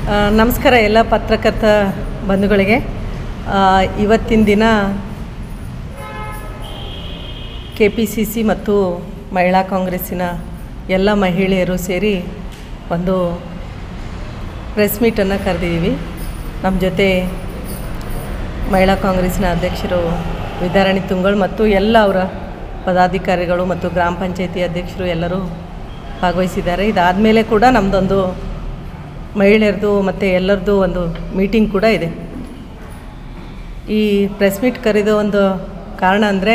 ಆ, ನಮಸ್ಕಾರ ಎಲ್ಲ ಪತ್ರಕರ್ತ ಬಂಧುಗಳಿಗೆ ಆ, ಇವತ್ತಿನ ದಿನ ಕೆ ಪಿ ಸಿ ಸಿ ಮತ್ತು ಮಹಿಳಾ ಕಾಂಗ್ರೆಸ್ಸಿನ ಎಲ್ಲ ಮಹಿಳೆಯರು ಸೇರಿ ಒಂದು ಪ್ರೆಸ್ ಮೀಟನ್ನು ಕರೆದಿದ್ದೀವಿ ನಮ್ಮ ಜೊತೆ ಮಹಿಳಾ ಕಾಂಗ್ರೆಸ್ಸಿನ ಅಧ್ಯಕ್ಷರು ವಿದ್ಯಾರಾಣಿ ತುಂಗಳ್ ಮತ್ತು ಎಲ್ಲ ಅವರ ಪದಾಧಿಕಾರಿಗಳು ಮತ್ತು ಗ್ರಾಮ ಪಂಚಾಯತಿ ಅಧ್ಯಕ್ಷರು ಎಲ್ಲರೂ ಭಾಗವಹಿಸಿದ್ದಾರೆ ಇದಾದಮೇಲೆ ಕೂಡ ನಮ್ಮದೊಂದು ಮಹಿಳೆಯರದು ಮತ್ತು ಎಲ್ಲರದ್ದು ಒಂದು ಮೀಟಿಂಗ್ ಕೂಡ ಇದೆ ಈ ಪ್ರೆಸ್ ಮೀಟ್ ಕರೆದೋ ಒಂದು ಕಾರಣ ಅಂದರೆ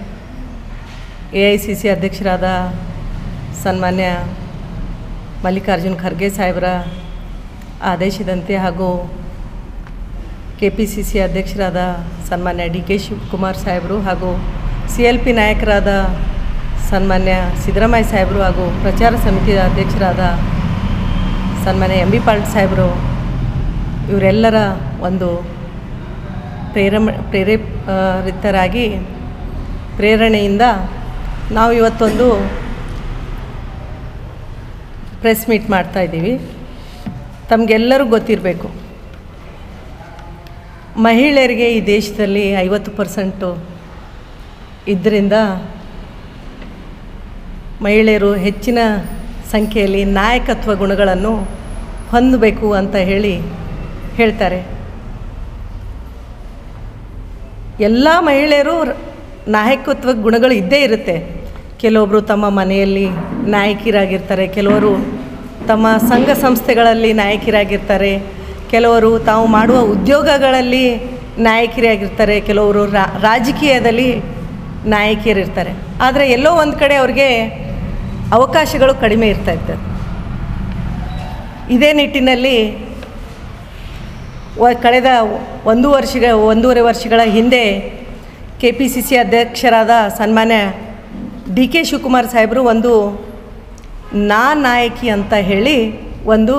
ಎ ಐ ಸಿ ಸಿ ಅಧ್ಯಕ್ಷರಾದ ಸನ್ಮಾನ್ಯ ಮಲ್ಲಿಕಾರ್ಜುನ್ ಖರ್ಗೆ ಸಾಹೇಬರ ಆದೇಶದಂತೆ ಹಾಗೂ ಕೆ ಪಿ ಸಿ ಸಿ ಅಧ್ಯಕ್ಷರಾದ ಸನ್ಮಾನ್ಯ ಡಿ ಕೆ ಶಿವಕುಮಾರ್ ಸಾಹೇಬರು ಹಾಗೂ ಸಿ ಎಲ್ ಪಿ ನಾಯಕರಾದ ಸನ್ಮಾನ್ಯ ಸಿದ್ದರಾಮಯ್ಯ ಸಾಹೇಬರು ಹಾಗೂ ಪ್ರಚಾರ ಸಮಿತಿಯ ಅಧ್ಯಕ್ಷರಾದ ಸನ್ಮಾನ್ಯ ಎಂ ಬಿ ಪಾಟೀಲ್ ಸಾಹೇಬರು ಇವರೆಲ್ಲರ ಒಂದು ಪ್ರೇರಮ ಪ್ರೇರೇಪಿತರಾಗಿ ಪ್ರೇರಣೆಯಿಂದ ನಾವು ಇವತ್ತೊಂದು ಪ್ರೆಸ್ ಮೀಟ್ ಮಾಡ್ತಾ ಇದ್ದೀವಿ ತಮಗೆಲ್ಲರೂ ಗೊತ್ತಿರಬೇಕು ಮಹಿಳೆಯರಿಗೆ ಈ ದೇಶದಲ್ಲಿ ಐವತ್ತು ಪರ್ಸೆಂಟು ಇದರಿಂದ ಮಹಿಳೆಯರು ಹೆಚ್ಚಿನ ಸಂಖ್ಯೆಯಲ್ಲಿ ನಾಯಕತ್ವ ಗುಣಗಳನ್ನು ಹೊಂದಬೇಕು ಅಂತ ಹೇಳಿ ಹೇಳ್ತಾರೆ ಎಲ್ಲ ಮಹಿಳೆಯರು ರ- ನಾಯಕತ್ವ ಗುಣಗಳು ಇದ್ದೇ ಇರುತ್ತೆ ಕೆಲವೊಬ್ಬರು ತಮ್ಮ ಮನೆಯಲ್ಲಿ ನಾಯಕಿರಾಗಿರ್ತಾರೆ ಕೆಲವರು ತಮ್ಮ ಸಂಘ ಸಂಸ್ಥೆಗಳಲ್ಲಿ ನಾಯಕಿರಾಗಿರ್ತಾರೆ ಕೆಲವರು ತಾವು ಮಾಡುವ ಉದ್ಯೋಗಗಳಲ್ಲಿ ನಾಯಕಿರಾಗಿರ್ತಾರೆ ಕೆಲವರು ರಾ- ರಾಜಕೀಯದಲ್ಲಿ ನಾಯಕಿಯರಿರ್ತಾರೆ ಆದರೆ ಎಲ್ಲೋ ಒಂದು ಕಡೆ ಅವ್ರಿಗೆ ಅವಕಾಶಗಳು ಕಡಿಮೆ ಇರ್ತಾ ಇರ್ತದೆ ಇದೇ ನಿಟ್ಟಿನಲ್ಲಿ ವ ಕಳೆದ ಒಂದು ವರ್ಷ ಒಂದೂವರೆ ವರ್ಷಗಳ ಹಿಂದೆ ಕೆ ಪಿ ಸಿ ಸಿ ಅಧ್ಯಕ್ಷರಾದ ಸನ್ಮಾನ್ಯ ಡಿ ಕೆ ಶಿವಕುಮಾರ್ ಸಾಹೇಬರು ಒಂದು ನಾ ನಾಯಕಿ ಅಂತ ಹೇಳಿ ಒಂದು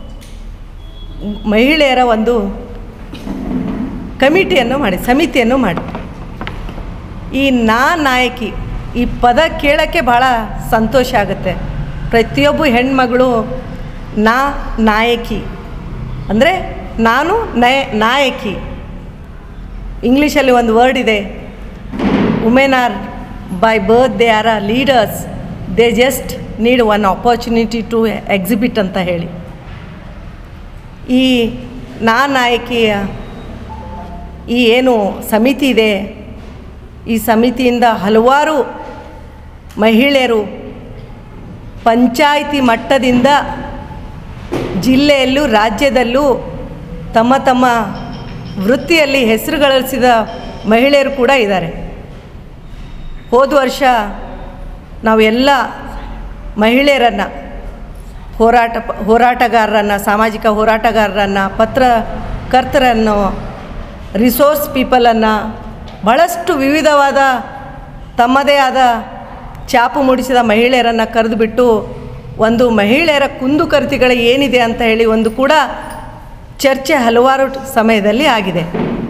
ಮಹಿಳೆಯರ ಒಂದು ಕಮಿಟಿಯನ್ನು ಮಾಡಿ ಸಮಿತಿಯನ್ನು ಮಾಡಿ ಈ ನಾ ನಾಯಕಿ ಈ ಪದ ಕೇಳೋಕ್ಕೆ ಭಾಳ ಸಂತೋಷ ಆಗುತ್ತೆ ಪ್ರತಿಯೊಬ್ಬ ಹೆಣ್ಮಗಳು ನಾ ನಾಯಕಿ ಅಂದರೆ ನಾನು ನಯ ನಾಯಕಿ ಇಂಗ್ಲೀಷಲ್ಲಿ ಒಂದು ವರ್ಡ್ ಇದೆ women are by birth they are a leaders they just need one opportunity to exhibit ಅಂತ ಹೇಳಿ ಈ ನಾ ನಾಯಕಿಯ ಈ ಏನು ಸಮಿತಿ ಇದೆ ಈ ಸಮಿತಿಯಿಂದ ಹಲವಾರು ಮಹಿಳೆಯರು ಪಂಚಾಯಿತಿ ಮಟ್ಟದಿಂದ ಜಿಲ್ಲೆಯಲ್ಲೂ ರಾಜ್ಯದಲ್ಲೂ ತಮ್ಮ ತಮ್ಮ ವೃತ್ತಿಯಲ್ಲಿ ಹೆಸರು ಗಳಿಸಿದ ಮಹಿಳೆಯರು ಕೂಡ ಇದ್ದಾರೆ ಹೋದ ವರ್ಷ ನಾವೆಲ್ಲ ಮಹಿಳೆಯರನ್ನು ಹೋರಾಟ ಹೋರಾಟಗಾರರನ್ನು ಸಾಮಾಜಿಕ ಹೋರಾಟಗಾರರನ್ನು ಪತ್ರಕರ್ತರನ್ನು ರಿಸೋರ್ಸ್ ಪೀಪಲನ್ನು ಬಹಳಷ್ಟು ವಿವಿಧವಾದ ತಮ್ಮದೇ ಆದ ಚಾಪು ಮೂಡಿಸಿದ ಮಹಿಳೆಯರನ್ನು ಕರೆದುಬಿಟ್ಟು ಒಂದು ಮಹಿಳೆಯರ ಕುಂದುಕೊರತೆಗಳು ಏನಿದೆ ಅಂತ ಹೇಳಿ ಒಂದು ಕೂಡ ಚರ್ಚೆ ಹಲವಾರು ಟ- ಸಮಯದಲ್ಲಿ ಆಗಿದೆ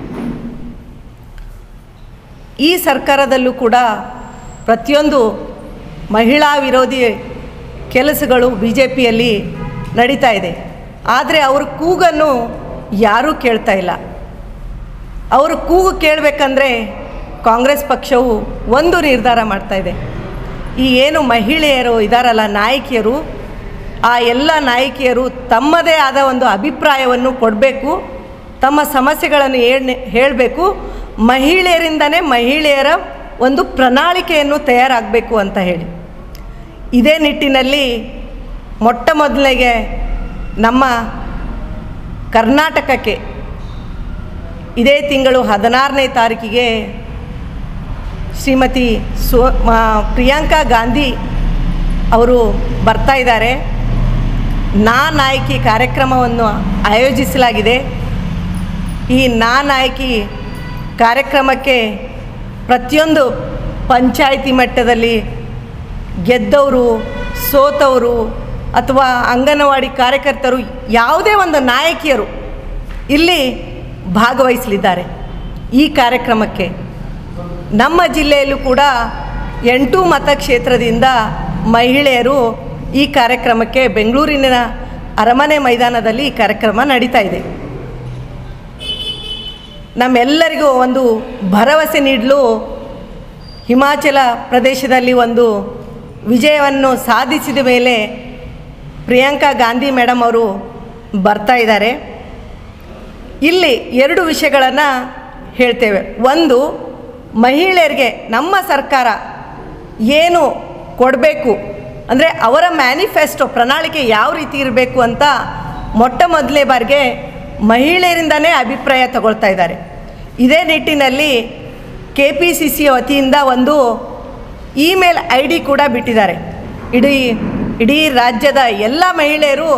ಈ ಸರ್ಕಾರದಲ್ಲೂ ಕೂಡ ಪ್ರತಿಯೊಂದು ಮಹಿಳಾ ವಿರೋಧಿ ಕೆಲಸಗಳು ಬಿ ಜೆ ಪಿಯಲ್ಲಿ ನಡೀತಾ ಇದೆ ಆದರೆ ಅವ್ರ ಕೂಗನ್ನು ಯಾರೂ ಕೇಳ್ತಾ ಇಲ್ಲ ಅವರು ಕೂಗು ಕೇಳಬೇಕಂದ್ರೆ ಕಾಂಗ್ರೆಸ್ ಪಕ್ಷವು ಒಂದು ನಿರ್ಧಾರ ಮಾಡ್ತಾ ಇದೆ ಈ ಏನು ಮಹಿಳೆಯರು ಇದಾರಲ್ಲ ನಾಯಕಿಯರು ಆ ಎಲ್ಲ ನಾಯಕಿಯರು ತಮ್ಮದೇ ಆದ ಒಂದು ಅಭಿಪ್ರಾಯವನ್ನು ಕೊಡಬೇಕು ತಮ್ಮ ಸಮಸ್ಯೆಗಳನ್ನು ಹೇಳ್ ಹೇಳಬೇಕು ಮಹಿಳೆಯರಿಂದನೇ ಮಹಿಳೆಯರ ಒಂದು ಪ್ರಣಾಳಿಕೆಯನ್ನು ತಯಾರಾಗಬೇಕು ಅಂತ ಹೇಳಿ ಇದೇ ನಿಟ್ಟಿನಲ್ಲಿ ಮೊಟ್ಟ ಮೊದಲಿಗೆ ನಮ್ಮ ಕರ್ನಾಟಕಕ್ಕೆ ಇದೇ ತಿಂಗಳು ಹದಿನಾರನೇ ತಾರೀಕಿಗೆ ಶ್ರೀಮತಿ ಸೋ ಮಾ- ಪ್ರಿಯಾಂಕಾ ಗಾಂಧಿ ಅವರು ಬರ್ತಾ ಇದ್ದಾರೆ ನಾ ನಾಯಕಿ ಕಾರ್ಯಕ್ರಮವನ್ನು ಆಯೋಜಿಸಲಾಗಿದೆ ಈ ನಾ ನಾಯಕಿ ಕಾರ್ಯಕ್ರಮಕ್ಕೆ ಪ್ರತಿಯೊಂದು ಪಂಚಾಯಿತಿ ಮಟ್ಟದಲ್ಲಿ ಗೆದ್ದವರು ಸೋತವರು ಅಥವಾ ಅಂಗನವಾಡಿ ಕಾರ್ಯಕರ್ತರು ಯಾವುದೇ ಒಂದು ನಾಯಕಿಯರು ಇಲ್ಲಿ ಭಾಗವಹಿಸಲಿದ್ದಾರೆ ಈ ಕಾರ್ಯಕ್ರಮಕ್ಕೆ ನಮ್ಮ ಜಿಲ್ಲೆಯಲ್ಲೂ ಕೂಡ ಎಂಟು ಮತಕ್ಷೇತ್ರದಿಂದ ಮಹಿಳೆಯರು ಈ ಕಾರ್ಯಕ್ರಮಕ್ಕೆ ಬೆಂಗಳೂರಿನ ಅರಮನೆ ಮೈದಾನದಲ್ಲಿ ಈ ಕಾರ್ಯಕ್ರಮ ನಡೀತಾ ಇದೆ ನಮ್ಮೆಲ್ಲರಿಗೂ ಒಂದು ಭರವಸೆ ನೀಡಲು ಹಿಮಾಚಲ ಪ್ರದೇಶದಲ್ಲಿ ಒಂದು ವಿಜಯವನ್ನು ಸಾಧಿಸಿದ ಮೇಲೆ ಪ್ರಿಯಾಂಕಾ ಗಾಂಧಿ ಮೇಡಮ್ ಅವರು ಬರ್ತಾ ಇದ್ದಾರೆ ಇಲ್ಲಿ ಎರಡು ವಿಷಯಗಳನ್ನು ಹೇಳ್ತೇವೆ ಒಂದು ಮಹಿಳೆಯರಿಗೆ ನಮ್ಮ ಸರ್ಕಾರ ಏನು ಕೊಡಬೇಕು ಅಂದರೆ ಅವರ ಮ್ಯಾನಿಫೆಸ್ಟೋ ಪ್ರಣಾಳಿಕೆ ಯಾವ ರೀತಿ ಇರಬೇಕು ಅಂತ ಮೊಟ್ಟ ಮೊದಲನೇ ಬಾರಿಗೆ ಮಹಿಳೆಯರಿಂದನೇ ಅಭಿಪ್ರಾಯ ತಗೊಳ್ತಾ ಇದ್ದಾರೆ ಇದೇ ನಿಟ್ಟಿನಲ್ಲಿ ಕೆ ಪಿ ಸಿ ಸಿ ವತಿಯಿಂದ ಒಂದು ಇಮೇಲ್ ಐ ಡಿ ಕೂಡ ಬಿಟ್ಟಿದ್ದಾರೆ ಇಡೀ ಇಡೀ ರಾಜ್ಯದ ಎಲ್ಲ ಮಹಿಳೆಯರು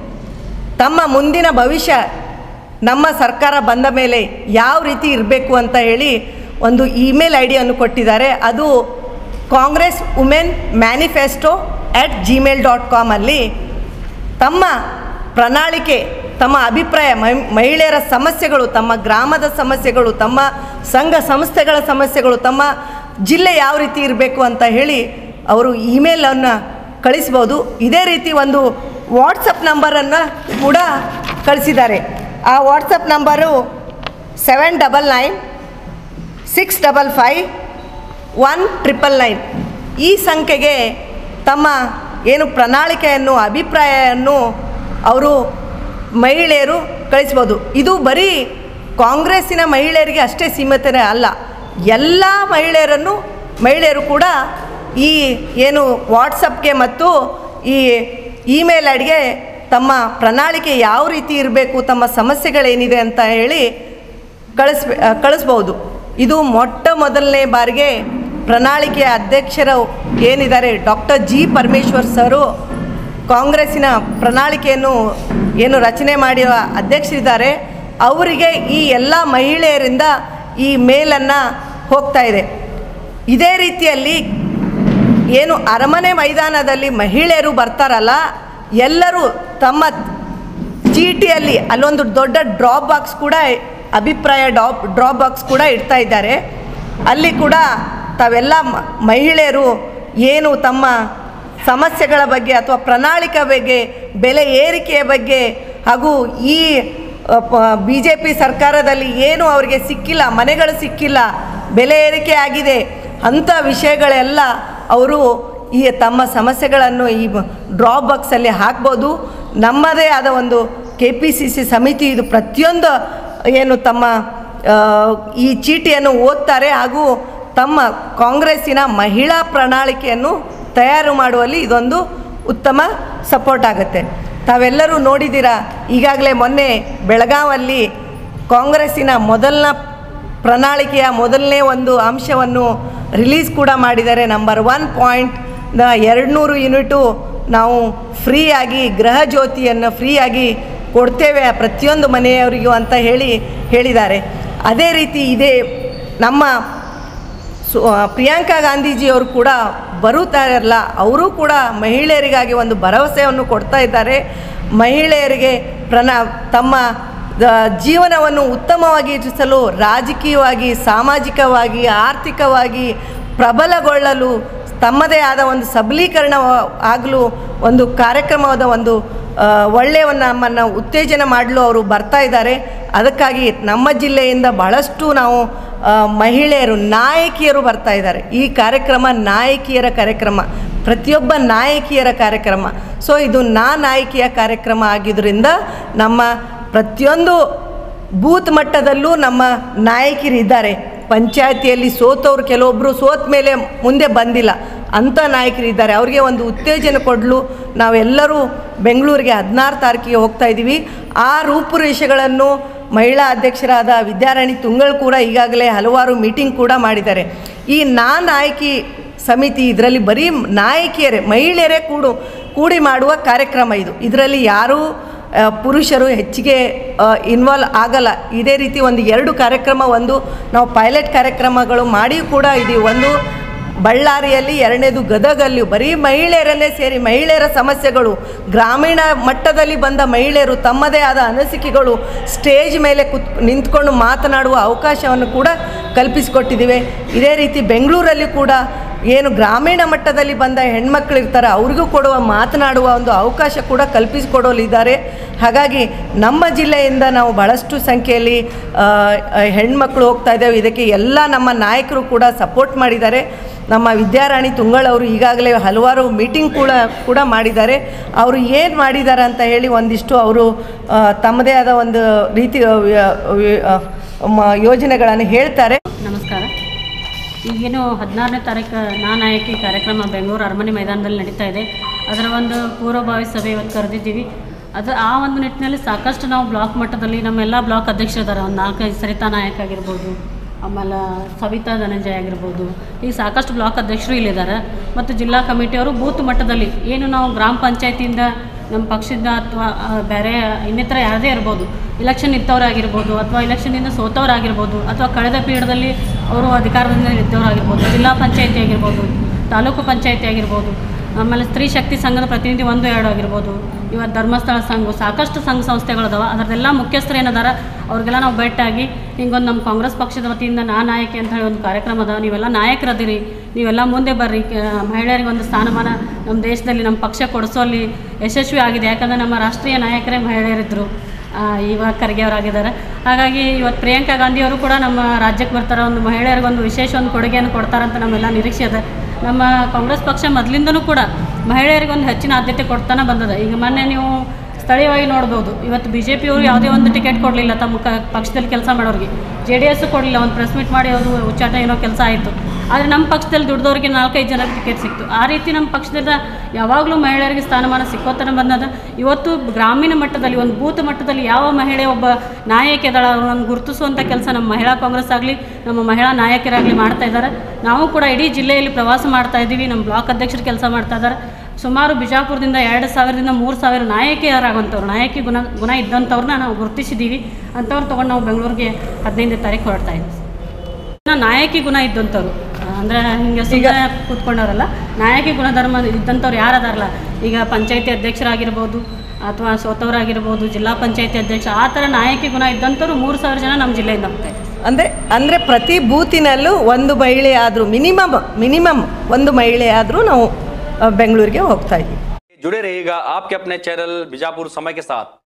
ತಮ್ಮ ಮುಂದಿನ ಭವಿಷ್ಯ ನಮ್ಮ ಸರ್ಕಾರ ಬಂದ ಮೇಲೆ ಯಾವ ರೀತಿ ಇರಬೇಕು ಅಂತ ಹೇಳಿ ಒಂದು ಇಮೇಲ್ ಐ ಡಿಯನ್ನು ಕೊಟ್ಟಿದ್ದಾರೆ ಅದು Congress women manifesto at Gmail dot ಕಾಮಲ್ಲಿ ತಮ್ಮ ಪ್ರಣಾಳಿಕೆ ತಮ್ಮ ಅಭಿಪ್ರಾಯ ಮಹಿ- ಮಹಿಳೆಯರ ಸಮಸ್ಯೆಗಳು ತಮ್ಮ ಗ್ರಾಮದ ಸಮಸ್ಯೆಗಳು ತಮ್ಮ ಸಂಘ ಸಂಸ್ಥೆಗಳ ಸಮಸ್ಯೆಗಳು ತಮ್ಮ ಜಿಲ್ಲೆ ಯಾವ ರೀತಿ ಇರಬೇಕು ಅಂತ ಹೇಳಿ ಅವರು ಇಮೇಲನ್ನು ಕಳಿಸ್ಬೋದು ಇದೇ ರೀತಿ ಒಂದು ವಾಟ್ಸಪ್ ನಂಬರನ್ನು ಕೂಡ ಕಳಿಸಿದ್ದಾರೆ ಆ WhatsApp number seven double nine six double five one triple nine ಈ ಸಂಖ್ಯೆಗೆ ತಮ್ಮ ಏನು ಪ್ರಣಾಳಿಕೆಯನ್ನು ಅಭಿಪ್ರಾಯವನ್ನು ಅವರು ಮಹಿಳೆಯರು ಕಳಿಸ್ಬೋದು ಇದು ಬರೀ ಕಾಂಗ್ರೆಸ್ಸಿನ ಮಹಿಳೆಯರಿಗೆ ಅಷ್ಟೇ ಸೀಮಿತನೇ ಅಲ್ಲ ಎಲ್ಲ ಮಹಿಳೆಯರನ್ನು ಮಹಿಳೆಯರು ಕೂಡ ಈ ಏನು ವಾಟ್ಸಪ್ಗೆ ಮತ್ತು ಈ ಇಮೇಲ್ ಐಡಿಗೆ ತಮ್ಮ ಪ್ರಣಾಳಿಕೆ ಯಾವ ರೀತಿ ಇರಬೇಕು ತಮ್ಮ ಸಮಸ್ಯೆಗಳೇನಿದೆ ಅಂತ ಹೇಳಿ ಕಳಿಸ್ಬೇ ಕಳಿಸ್ಬೋದು ಇದು ಮೊಟ್ಟ ಮೊದಲನೇ ಬಾರಿಗೆ ಪ್ರಣಾಳಿಕೆಯ ಅಧ್ಯಕ್ಷರು ಏನಿದ್ದಾರೆ ಡಾಕ್ಟರ್ ಜಿ ಪರಮೇಶ್ವರ್ ಸರು ಕಾಂಗ್ರೆಸ್ಸಿನ ಪ್ರಣಾಳಿಕೆಯನ್ನು ಏನು ರಚನೆ ಮಾಡಿರುವ ಅಧ್ಯಕ್ಷರಿದ್ದಾರೆ ಅವರಿಗೆ ಈ ಎಲ್ಲ ಮಹಿಳೆಯರಿಂದ ಈ ಮೇಲನ್ನು ಹೋಗ್ತಾ ಇದೆ ಇದೇ ರೀತಿಯಲ್ಲಿ ಏನು ಅರಮನೆ ಮೈದಾನದಲ್ಲಿ ಮಹಿಳೆಯರು ಬರ್ತಾರಲ್ಲ ಎಲ್ಲರೂ ತಮ್ಮ ಚೀಟಿಯಲ್ಲಿ ಅಲ್ಲೊಂದು ದೊಡ್ಡ ಡ್ರಾಪ್ ಬಾಕ್ಸ್ ಕೂಡ ಅಭಿಪ್ರಾಯ ಡ್ರಾಪ್ ಡ್ರಾಪ್ ಬಾಕ್ಸ್ ಕೂಡ ಇಡ್ತಾ ಇದ್ದಾರೆ ಅಲ್ಲಿ ಕೂಡ ತಾವೆಲ್ಲ ಮ- ಮಹಿಳೆಯರು ಏನು ತಮ್ಮ ಸಮಸ್ಯೆಗಳ ಬಗ್ಗೆ ಅಥವಾ ಪ್ರಣಾಳಿಕೆ ಬಗ್ಗೆ ಬೆಲೆ ಏರಿಕೆಯ ಬಗ್ಗೆ ಹಾಗೂ ಈ ಬಿ ಜೆ ಪಿ ಸರ್ಕಾರದಲ್ಲಿ ಏನು ಅವರಿಗೆ ಸಿಕ್ಕಿಲ್ಲ ಮನೆಗಳು ಸಿಕ್ಕಿಲ್ಲ ಬೆಲೆ ಏರಿಕೆ ಆಗಿದೆ ಅಂಥ ವಿಷಯಗಳೆಲ್ಲ ಅವರು ಈ ತಮ್ಮ ಸಮಸ್ಯೆಗಳನ್ನು ಈ ಡ್ರಾಪ್ ಬಾಕ್ಸಲ್ಲಿ ಹಾಕ್ಬೋದು ನಮ್ಮದೇ ಆದ ಒಂದು ಕೆ ಪಿ ಸಿ ಸಿ ಸಮಿತಿ ಇದು ಪ್ರತಿಯೊಂದು ಏನು ತಮ್ಮ ಆ, ಈ ಚೀಟಿಯನ್ನು ಓದ್ತಾರೆ ಹಾಗೂ ತಮ್ಮ ಕಾಂಗ್ರೆಸ್ಸಿನ ಮಹಿಳಾ ಪ್ರಣಾಳಿಕೆಯನ್ನು ತಯಾರು ಮಾಡುವಲ್ಲಿ ಇದೊಂದು ಉತ್ತಮ ಸಪೋರ್ಟ್ ಆಗುತ್ತೆ ತಾವೆಲ್ಲರೂ ನೋಡಿದ್ದೀರಾ ಈಗಾಗಲೇ ಮೊನ್ನೆ ಬೆಳಗಾವಲ್ಲಿ ಕಾಂಗ್ರೆಸ್ಸಿನ ಮೊದಲನ ಪ್ರಣಾಳಿಕೆಯ ಮೊದಲನೇ ಒಂದು ಅಂಶವನ್ನು ರಿಲೀಸ್ ಕೂಡ ಮಾಡಿದ್ದಾರೆ ನಂಬರ್ ಒನ್ ಪಾಯಿಂಟ್ ಎರಡು ನೂರು ಯೂನಿಟು ನಾವು ಫ್ರೀಯಾಗಿ ಗೃಹ ಜ್ಯೋತಿಯನ್ನು ಫ್ರೀಯಾಗಿ ಕೊಡ್ತೇವೆ ಪ್ರತಿಯೊಂದು ಮನೆಯವರಿಗೂ ಅಂತ ಹೇಳಿ ಹೇಳಿದ್ದಾರೆ ಅದೇ ರೀತಿ ಇದೇ ನಮ್ಮ ಸು ಪ್ರಿಯಾಂಕಾ ಗಾಂಧೀಜಿಯವರು ಕೂಡ ಬರುತ್ತಾರಲ್ಲ ಅವರು ಕೂಡ ಮಹಿಳೆಯರಿಗಾಗಿ ಒಂದು ಭರವಸೆಯನ್ನು ಕೊಡ್ತಾ ಇದ್ದಾರೆ ಮಹಿಳೆಯರಿಗೆ ಪ್ರಣ ತಮ್ಮ ದ- ಜೀವನವನ್ನು ಉತ್ತಮವಾಗಿ ಇರಿಸಲು ರಾಜಕೀಯವಾಗಿ ಸಾಮಾಜಿಕವಾಗಿ ಆರ್ಥಿಕವಾಗಿ ಪ್ರಬಲಗೊಳ್ಳಲು ತಮ್ಮದೇ ಆದ ಒಂದು ಸಬಲೀಕರಣ ಆಗಲು ಒಂದು ಕಾರ್ಯಕ್ರಮವಾದ ಒಂದು ಆ, ಒಳ್ಳೆಯ ಒಂದು ನಮ್ಮನ್ನು ಉತ್ತೇಜನ ಮಾಡಲು ಅವರು ಬರ್ತಾ ಇದ್ದಾರೆ ಅದಕ್ಕಾಗಿ ನಮ್ಮ ಜಿಲ್ಲೆಯಿಂದ ಬಹಳಷ್ಟು ನಾವು ಆ, ಮಹಿಳೆಯರು ನಾಯಕಿಯರು ಬರ್ತಾ ಇದ್ದಾರೆ ಈ ಕಾರ್ಯಕ್ರಮ ನಾಯಕಿಯರ ಕಾರ್ಯಕ್ರಮ ಪ್ರತಿಯೊಬ್ಬ ನಾಯಕಿಯರ ಕಾರ್ಯಕ್ರಮ ಸೊ ಇದು ನಾ ನಾಯಕಿಯ ಕಾರ್ಯಕ್ರಮ ಆಗಿದ್ದರಿಂದ ನಮ್ಮ ಪ್ರತಿಯೊಂದು ಬೂತ್ ಮಟ್ಟದಲ್ಲೂ ನಮ್ಮ ನಾಯಕಿರಿದ್ದಾರೆ ಪಂಚಾಯತಿಯಲ್ಲಿ ಸೋತವ್ರು ಕೆಲವೊಬ್ಬರು ಸೋತ ಮೇಲೆ ಮುಂದೆ ಬಂದಿಲ್ಲ ಅಂಥ ನಾಯಕರಿದ್ದಾರೆ ಅವರಿಗೆ ಒಂದು ಉತ್ತೇಜನ ಕೊಡಲು ನಾವೆಲ್ಲರೂ ಬೆಂಗಳೂರಿಗೆ ಹದಿನಾರು ತಾರೀಕಿಗೆ ಹೋಗ್ತಾ ಇದ್ದೀವಿ ಆ ರೂಪುರೇಷೆಗಳನ್ನು ಮಹಿಳಾ ಅಧ್ಯಕ್ಷರಾದ ವಿದ್ಯಾರಾಣಿ ತುಂಗಳು ಕೂಡ ಈಗಾಗಲೇ ಹಲವಾರು ಮೀಟಿಂಗ್ ಕೂಡ ಮಾಡಿದ್ದಾರೆ ಈ ನಾ ನಾಯಕಿ ಸಮಿತಿ ಇದರಲ್ಲಿ ಬರೀ ನಾಯಕಿಯರೇ ಮಹಿಳೆಯರೇ ಕೂಡು ಕೂಡಿ ಮಾಡುವ ಕಾರ್ಯಕ್ರಮ ಇದು ಇದರಲ್ಲಿ ಯಾರೂ ಆ, ಪುರುಷರು ಹೆಚ್ಚಿಗೆ ಇನ್ವಾಲ್ವ್ ಆಗಲ್ಲ ಇದೇ ರೀತಿ ಒಂದು ಎರಡು ಕಾರ್ಯಕ್ರಮ ಒಂದು ನಾವು ಪೈಲಟ್ ಕಾರ್ಯಕ್ರಮಗಳು ಮಾಡಿ ಕೂಡ ಇದೀವಿ ಒಂದು ಬಳ್ಳಾರಿಯಲ್ಲಿ ಎರಡನೇದು ಗದಗಲ್ಲಿ ಬರೀ ಮಹಿಳೆಯರನ್ನೇ ಸೇರಿ ಮಹಿಳೆಯರ ಸಮಸ್ಯೆಗಳು ಗ್ರಾಮೀಣ ಮಟ್ಟದಲ್ಲಿ ಬಂದ ಮಹಿಳೆಯರು ತಮ್ಮದೇ ಆದ ಅನಿಸಿಕೆಗಳು ಸ್ಟೇಜ್ ಮೇಲೆ ಕುತ್ ನಿಂತ್ಕೊಂಡು ಮಾತನಾಡುವ ಅವಕಾಶವನ್ನು ಕೂಡ ಕಲ್ಪಿಸಿಕೊಟ್ಟಿದ್ದೀವಿ ಇದೇ ರೀತಿ ಬೆಂಗಳೂರಲ್ಲಿ ಕೂಡ ಏನು ಗ್ರಾಮೀಣ ಮಟ್ಟದಲ್ಲಿ ಬಂದ ಹೆಣ್ಮಕ್ಳು ಇರ್ತಾರೆ ಅವ್ರಿಗೂ ಕೊಡುವ ಮಾತನಾಡುವ ಒಂದು ಅವಕಾಶ ಕೂಡ ಕಲ್ಪಿಸಿಕೊಡೋಲಿದ್ದಾರೆ ಹಾಗಾಗಿ ನಮ್ಮ ಜಿಲ್ಲೆಯಿಂದ ನಾವು ಭಾಳಷ್ಟು ಸಂಖ್ಯೆಯಲ್ಲಿ ಆ, ಆ, ಹೆಣ್ಮಕ್ಳು ಹೋಗ್ತಾ ಇದ್ದೇವೆ ಇದಕ್ಕೆ ಎಲ್ಲ ನಮ್ಮ ನಾಯಕರು ಕೂಡ ಸಪೋರ್ಟ್ ಮಾಡಿದ್ದಾರೆ ನಮ್ಮ ವಿದ್ಯಾರಾಣಿ ತುಂಗಳ್ ಅವರು ಈಗಾಗಲೇ ಹಲವಾರು ಮೀಟಿಂಗ್ ಕೂಡ ಕೂಡ ಮಾಡಿದ್ದಾರೆ ಅವರು ಏನು ಮಾಡಿದ್ದಾರೆ ಅಂತ ಹೇಳಿ ಒಂದಿಷ್ಟು ಅವರು ಆ, ತಮ್ಮದೇ ಆದ ಒಂದು ರೀತಿ ಆ, ವಿ- ಆ, ಮ- ಯೋಜನೆಗಳನ್ನು ಹೇಳ್ತಾರೆ ನಮಸ್ಕಾರ ಈಗೇನು ಹದಿನಾರನೇ ತಾರೀಕು ನಾ ನಾಯಕಿ ಕಾರ್ಯಕ್ರಮ ಬೆಂಗಳೂರು ಅರಮನೆ ಮೈದಾನದಲ್ಲಿ ನಡೀತಾ ಇದೆ ಅದರ ಒಂದು ಪೂರ್ವಭಾವಿ ಸಭೆ ಇವತ್ತು ಕರೆದಿದ್ದೀವಿ ಅದು ಆ ಒಂದು ನಿಟ್ಟಿನಲ್ಲಿ ಸಾಕಷ್ಟು ನಾವು ಬ್ಲಾಕ್ ಮಟ್ಟದಲ್ಲಿ ನಮ್ಮೆಲ್ಲ ಬ್ಲಾಕ್ ಅಧ್ಯಕ್ಷರಿದ್ದಾರೆ ಒಂದು ನಾಲ್ಕೈದು ಸರಿತಾ ನಾಯಕ್ ಆಗಿರ್ಬೋದು ಆಮೇಲೆ ಸವಿತಾ ಧನಂಜಯ ಆಗಿರ್ಬೋದು ಈಗ ಸಾಕಷ್ಟು ಬ್ಲಾಕ್ ಅಧ್ಯಕ್ಷರು ಇಲ್ಲಿದ್ದಾರೆ ಮತ್ತು ಜಿಲ್ಲಾ ಕಮಿಟಿಯವರು ಬೂತ್ ಮಟ್ಟದಲ್ಲಿ ಏನು ನಾವು ಗ್ರಾಮ ಪಂಚಾಯತಿಯಿಂದ ನಮ್ಮ ಪಕ್ಷದಿಂದ ಅಥವಾ ಬೇರೆ ಇನ್ನಿತರ ಯಾವುದೇ ಇರ್ಬೋದು ಇಲೆಕ್ಷನ್ ನಿಂತವರಾಗಿರ್ಬೋದು ಅಥವಾ ಇಲೆಕ್ಷನ್ನಿಂದ ಸೋತವರಾಗಿರ್ಬೋದು ಅಥವಾ ಕಳೆದ ಪೀರಿಯಡ್ದಲ್ಲಿ ಅವರು ಅಧಿಕಾರದಿಂದ ಇದ್ದವರಾಗಿರ್ಬೋದು ಜಿಲ್ಲಾ ಪಂಚಾಯತಿ ಆಗಿರ್ಬೋದು ತಾಲೂಕು ಪಂಚಾಯತಿ ಆಗಿರ್ಬೋದು ಆಮೇಲೆ ಸ್ತ್ರೀ ಶಕ್ತಿ ಸಂಘದ ಪ್ರತಿನಿಧಿ ಒಂದು ಎರಡು ಆಗಿರ್ಬೋದು ಇವತ್ತು ಧರ್ಮಸ್ಥಳ ಸಂಘ ಸಾಕಷ್ಟು ಸಂಘ ಸಂಸ್ಥೆಗಳದಾವ ಅದರದೆಲ್ಲ ಮುಖ್ಯಸ್ಥರು ಏನದಾರ ಅವ್ರಿಗೆಲ್ಲ ನಾವು ಭೇಟಿಯಾಗಿ ಹಿಂಗೊಂದು ನಮ್ಮ ಕಾಂಗ್ರೆಸ್ ಪಕ್ಷದ ವತಿಯಿಂದ ನಾ ನಾಯಕಿ ಅಂತ ಹೇಳಿ ಒಂದು ಕಾರ್ಯಕ್ರಮ ಅದಾವ ನೀವೆಲ್ಲ ನಾಯಕರದಿರಿ ನೀವೆಲ್ಲ ಮುಂದೆ ಬರ್ರಿ ಕ- ಮಹಿಳೆಯರಿಗೆ ಒಂದು ಸ್ಥಾನಮಾನ ನಮ್ಮ ದೇಶದಲ್ಲಿ ನಮ್ಮ ಪಕ್ಷ ಕೊಡಿಸೋಲ್ಲಿ ಯಶಸ್ವಿ ಆಗಿದೆ ಯಾಕಂದರೆ ನಮ್ಮ ರಾಷ್ಟ್ರೀಯ ನಾಯಕರೇ ಮಹಿಳೆಯರಿದ್ದರು ಇವಾಗ ಖರ್ಗೆ ಅವರಾಗಿದ್ದಾರೆ ಹಾಗಾಗಿ ಇವತ್ತು ಪ್ರಿಯಾಂಕಾ ಗಾಂಧಿಯವರು ಕೂಡ ನಮ್ಮ ರಾಜ್ಯಕ್ಕೆ ಬರ್ತಾರೆ ಒಂದು ಮಹಿಳೆಯರಿಗೊಂದು ವಿಶೇಷ ಒಂದು ಕೊಡುಗೆಯನ್ನು ಕೊಡ್ತಾರಂತ ನಮ್ಮೆಲ್ಲ ನಿರೀಕ್ಷೆ ಇದೆ ನಮ್ಮ ಕಾಂಗ್ರೆಸ್ ಪಕ್ಷ ಮೊದಲಿಂದನೂ ಕೂಡ ಮಹಿಳೆಯರಿಗೊಂದು ಹೆಚ್ಚಿನ ಆದ್ಯತೆ ಕೊಡ್ತಾನೆ ಬಂದದ ಈಗ ಮೊನ್ನೆ ನೀವು ಸ್ಥಳೀಯವಾಗಿ ನೋಡ್ಬೋದು ಇವತ್ತು ಬಿ ಜೆ ಪಿಯವರು ಯಾವುದೇ ಒಂದು ಟಿಕೆಟ್ ಕೊಡಲಿಲ್ಲ ತಮ್ಮ ಕ ಪಕ್ಷದಲ್ಲಿ ಕೆಲಸ ಮಾಡೋರಿಗೆ ಜೆ ಡಿ ಎಸ್ಸು ಕೊಡಲಿಲ್ಲ ಒಂದು ಪ್ರೆಸ್ ಮೀಟ್ ಮಾಡಿ ಅದು ಉಚ್ಚಾಟ ಏನೋ ಕೆಲಸ ಆಯಿತು ಆದರೆ ನಮ್ಮ ಪಕ್ಷದಲ್ಲಿ ದುಡ್ದವ್ರಿಗೆ ನಾಲ್ಕೈದು ಜನಕ್ಕೆ ಟಿಕೆಟ್ ಸಿಕ್ತು ಆ ರೀತಿ ನಮ್ಮ ಪಕ್ಷದಿಂದ ಯಾವಾಗಲೂ ಮಹಿಳೆಯರಿಗೆ ಸ್ಥಾನಮಾನ ಸಿಕ್ಕೋತನ ಬಂದದ ಇವತ್ತು ಗ್ರಾಮೀಣ ಮಟ್ಟದಲ್ಲಿ ಒಂದು ಬೂತ್ ಮಟ್ಟದಲ್ಲಿ ಯಾವ ಮಹಿಳೆ ಒಬ್ಬ ನಾಯಕಿ ಅದಳ ಅವ್ರನ್ನ ಗುರುತಿಸುವಂಥ ಕೆಲಸ ನಮ್ಮ ಮಹಿಳಾ ಕಾಂಗ್ರೆಸ್ ಆಗಲಿ ನಮ್ಮ ಮಹಿಳಾ ನಾಯಕರಾಗಲಿ ಮಾಡ್ತಾ ಇದ್ದಾರೆ ನಾವು ಕೂಡ ಇಡೀ ಜಿಲ್ಲೆಯಲ್ಲಿ ಪ್ರವಾಸ ಮಾಡ್ತಾ ಇದ್ದೀವಿ ನಮ್ಮ ಬ್ಲಾಕ್ ಅಧ್ಯಕ್ಷರು ಕೆಲಸ ಮಾಡ್ತಾ ಇದ್ದಾರೆ ಸುಮಾರು ಬಿಜಾಪುರದಿಂದ ಎರಡು ಸಾವಿರದಿಂದ ಮೂರು ಸಾವಿರ ನಾಯಕಿಯರಾಗುವಂಥವ್ರು ನಾಯಕಿ ಗುಣ ಗುಣ ಇದ್ದಂಥವ್ರನ್ನ ನಾವು ಗುರುತಿಸಿದ್ದೀವಿ ಅಂಥವ್ರು ತೊಗೊಂಡು ನಾವು ಬೆಂಗಳೂರಿಗೆ ಹದಿನೈದನೇ ತಾರೀಕು ಹೊರಡ್ತಾ ಇದ್ದೀವಿ ಇನ್ನು ನಾಯಕಿ ಗುಣ ಇದ್ದಂಥವ್ರು ಅಂದರೆ ಹಿಂಗೆ ಸುಮ್ಮನೆ ಕೂತ್ಕೊಂಡವ್ರಲ್ಲ ನಾಯಕಿ ಗುಣಧರ್ಮ ಇದ್ದಂಥವ್ರು ಯಾರದಾರಲ್ಲ ಈಗ ಪಂಚಾಯತಿ ಅಧ್ಯಕ್ಷರಾಗಿರ್ಬೋದು ಅಥವಾ ಸೋತವರಾಗಿರ್ಬೋದು ಜಿಲ್ಲಾ ಪಂಚಾಯತಿ ಅಧ್ಯಕ್ಷ ಆ ಥರ ನಾಯಕಿ ಗುಣ ಇದ್ದಂಥವ್ರು ಮೂರು ಸಾವಿರ ಜನ ನಮ್ಮ ಜಿಲ್ಲೆಯಿಂದ ಹೋಗ್ತಾ ಇದ್ದಾರೆ ಅಂದರೆ ಅಂದರೆ ಪ್ರತಿ ಬೂತಿನಲ್ಲೂ ಒಂದು ಮಹಿಳೆ ಆದರೂ ಮಿನಿಮಮ್ ಮಿನಿಮಮ್ ಒಂದು ಮಹಿಳೆ ಆದರೂ ನಾವು ಆ, ಬೆಂಗಳೂರಿಗೆ ಹೋಗ್ತಾ ಇದ್ದೀವಿ जुड़े रहिएगा आपके अपने चैनल बीजापुर समय के साथ